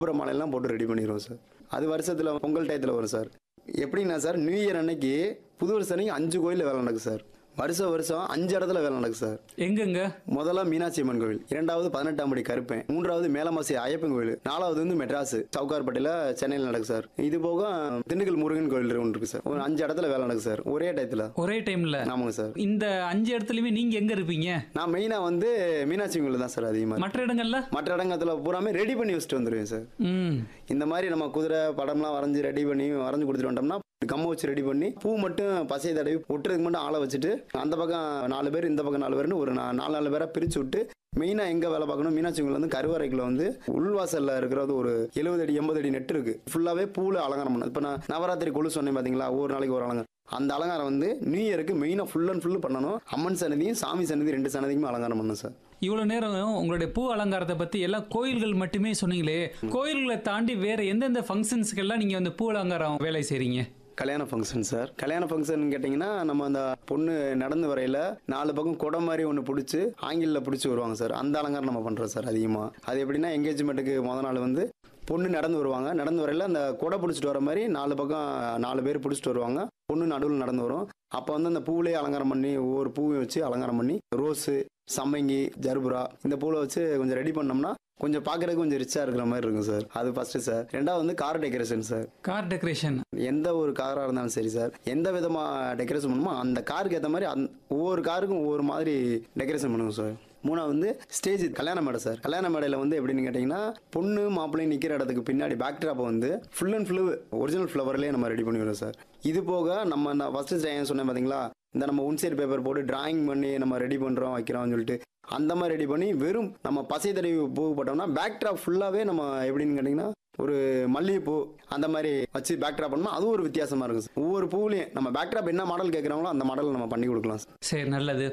அப்புறம் மாலையெல்லாம் போட்டு ரெடி பண்ணிடுவோம் சார் அது வருஷத்தில் பொங்கல் டயத்தில் வரும் சார் எப்படின்னா சார் நியூ இயர் அன்னைக்கு புது வருஷம் அன்னைக்கு அஞ்சு கோயிலில் வேலை நடக்கும் சார் வருஷம் வருஷம் அஞ்சு இடத்துல வேலை நடக்கும் சார் எங்கெங்க முதல்ல மீனாட்சி அம்மன் கோவில் இரண்டாவது பதினெட்டாம் படி கருப்பேன் மூன்றாவது மேலமாசி ஐயப்பன் கோவில் நாலாவது வந்து மெட்ராஸ் சவுகார்பட்டியில் சென்னையில் நடக்கும் சார் இது போக திண்டுக்கல் முருகன் கோவில் ஒன்று இருக்கு சார் ஒரு அஞ்சு இடத்துல வேலை நடக்கும் சார் ஒரே டயத்தில் ஒரே டைம்ல ஆமாங்க சார் இந்த அஞ்சு இடத்துலயுமே நீங்க எங்க இருப்பீங்க நான் மெயினாக வந்து மீனாட்சி கோவில் தான் சார் அதிகமாக மற்ற இடங்கள்ல மற்ற இடங்கத்துல பூராமே ரெடி பண்ணி வச்சுட்டு வந்துடுவேன் சார் ம் இந்த மாதிரி நம்ம குதிரை படம்லாம் வரைஞ்சி ரெடி பண்ணி வரைஞ்சி கொடுத்துட்டு வந்துட்டோம்னா கம்ம வச்சு ரெடி பண்ணி பூ மட்டும் பசையை தடவி ஒட்டுறதுக்கு மட்டும் ஆளை வச்சுட்டு அந்த பக்கம் நாலு பேர் இந்த பக்கம் நாலு பேர்னு ஒரு நா- நாலு நாலு பேரை பிரிச்சு விட்டு மெயினாக எங்கே வேலை பார்க்கணும் மீனாட்சி கோயில் வந்து கருவறைக்குள்ள வந்து உள்வாசலில் இருக்கிறது ஒரு எழுபது அடி எண்பது அடி நெட் இருக்கு ஃபுல்லாகவே பூவில் அலங்காரம் பண்ணது இப்போ நான் நவராத்திரி கொலு சொன்னேன் பார்த்தீங்களா ஒரு நாளைக்கு ஒரு அலங்காரம் அந்த அலங்காரம் வந்து நியூ இயருக்கு மெயினாக ஃபுல் அண்ட் ஃபுல் பண்ணணும் அம்மன் சன்னதியும் சாமி சன்னதி ரெண்டு சன்னதிக்குமே அலங்காரம் பண்ணணும் சார் இவ்வளவு நேரம் உங்களுடைய பூ அலங்காரத்தை பத்தி எல்லாம் கோயில்கள் மட்டுமே சொன்னீங்களே கோயில்களை தாண்டி வேற எந்தெந்த ஃபங்க்ஷன்ஸ்க்கெல்லாம் நீங்க வந்து பூ அலங்காரம் வேலை செய்றீங்க கல்யாண ஃபங்க்ஷன் சார் கல்யாண ஃபங்க்ஷன் கேட்டிங்கன்னா நம்ம அந்த பொண்ணு நடந்து வரையில நாலு பக்கம் குடம் மாதிரி ஒன்று பிடிச்சி ஆங்கிலில் பிடிச்சி வருவாங்க சார் அந்த அலங்காரம் நம்ம பண்ணுறோம் சார் அதிகமாக அது எப்படின்னா என்கேஜ்மெண்ட்டுக்கு முத நாள் வந்து பொண்ணு நடந்து வருவாங்க நடந்து வரையில அந்த குடை பிடிச்சிட்டு வர மாதிரி நாலு பக்கம் நாலு பேர் பிடிச்சிட்டு வருவாங்க பொண்ணு நடுவில் நடந்து வரும் அப்போ வந்து அந்த பூவிலே அலங்காரம் பண்ணி ஒவ்வொரு பூவையும் வச்சு அலங்காரம் பண்ணி ரோஸு சம்மங்கி ஜர்புரா இந்த பூவை வச்சு கொஞ்சம் ரெடி பண்ணோம்னா கொஞ்சம் பார்க்கறதுக்கு கொஞ்சம் ரிச்சாக இருக்கிற மாதிரி இருக்கும் சார் அது ஃபர்ஸ்ட் சார் ரெண்டாவது வந்து car decoration sir car decoration எந்த ஒரு காராக இருந்தாலும் சரி சார் எந்த விதமாக டெக்கரேஷன் பண்ணுமோ அந்த காருக்கு ஏற்ற மாதிரி அந் ஒவ்வொரு காருக்கும் ஒவ்வொரு மாதிரி டெக்கரேஷன் பண்ணுவோம் சார் மூணாவது வந்து ஸ்டேஜ் கல்யாண மேடை சார் கல்யாண மேடையில் வந்து எப்படின்னு கேட்டிங்கன்னா பொண்ணு மாப்பிள்ளையும் நிற்கிற இடத்துக்கு பின்னாடி பேக் ட்ராப்பை வந்து ஃபுல் அண்ட் ஃபுல் ஒரிஜினல் ஃப்ளவர்லேயே நம்ம ரெடி பண்ணிடுவோம் சார் இது போக நம்ம நான் ஃபஸ்ட்டு சொன்னேன் பார்த்தீங்களா இந்த நம்ம ஒன்சைட் பேப்பர் போட்டு டிராயிங் பண்ணி நம்ம ரெடி பண்ணுறோம் வைக்கிறோம்னு சொல்லிட்டு அந்த மாதிரி ரெடி பண்ணி வெறும் நம்ம பசை தடவி பூ போட்டோம்னா பேக் ட்ராப் ஃபுல்லாகவே நம்ம எப்படின்னு கேட்டிங்கன்னா ஒரு மல்லிகைப்பூ அந்த மாதிரி வச்சு பேக் ட்ராப் பண்ணோம்னா அதுவும் ஒரு வித்தியாசமா இருக்கும் சார். ஒவ்வொரு பூவிலையும் நம்ம பேக் ட்ராப் என்ன மாடல் கேட்குறாங்களோ அந்த மாடல் நம்ம பண்ணி கொடுக்கலாம் சார். சரி நல்லது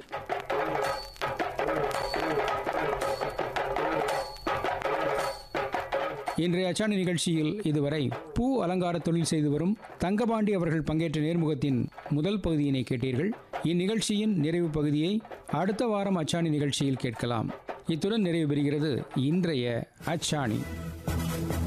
இன்றைய அச்சாணி நிகழ்ச்சியில் இதுவரை பூ அலங்கார தொழில் செய்து வரும் தங்கபாண்டி அவர்கள் பங்கேற்ற நேர்முகத்தின் முதல் பகுதியினை கேட்டீர்கள் இந்நிகழ்ச்சியின் நிறைவு பகுதியை அடுத்த வாரம் அச்சாணி நிகழ்ச்சியில் கேட்கலாம் இத்துடன் நிறைவு பெறுகிறது இன்றைய அச்சாணி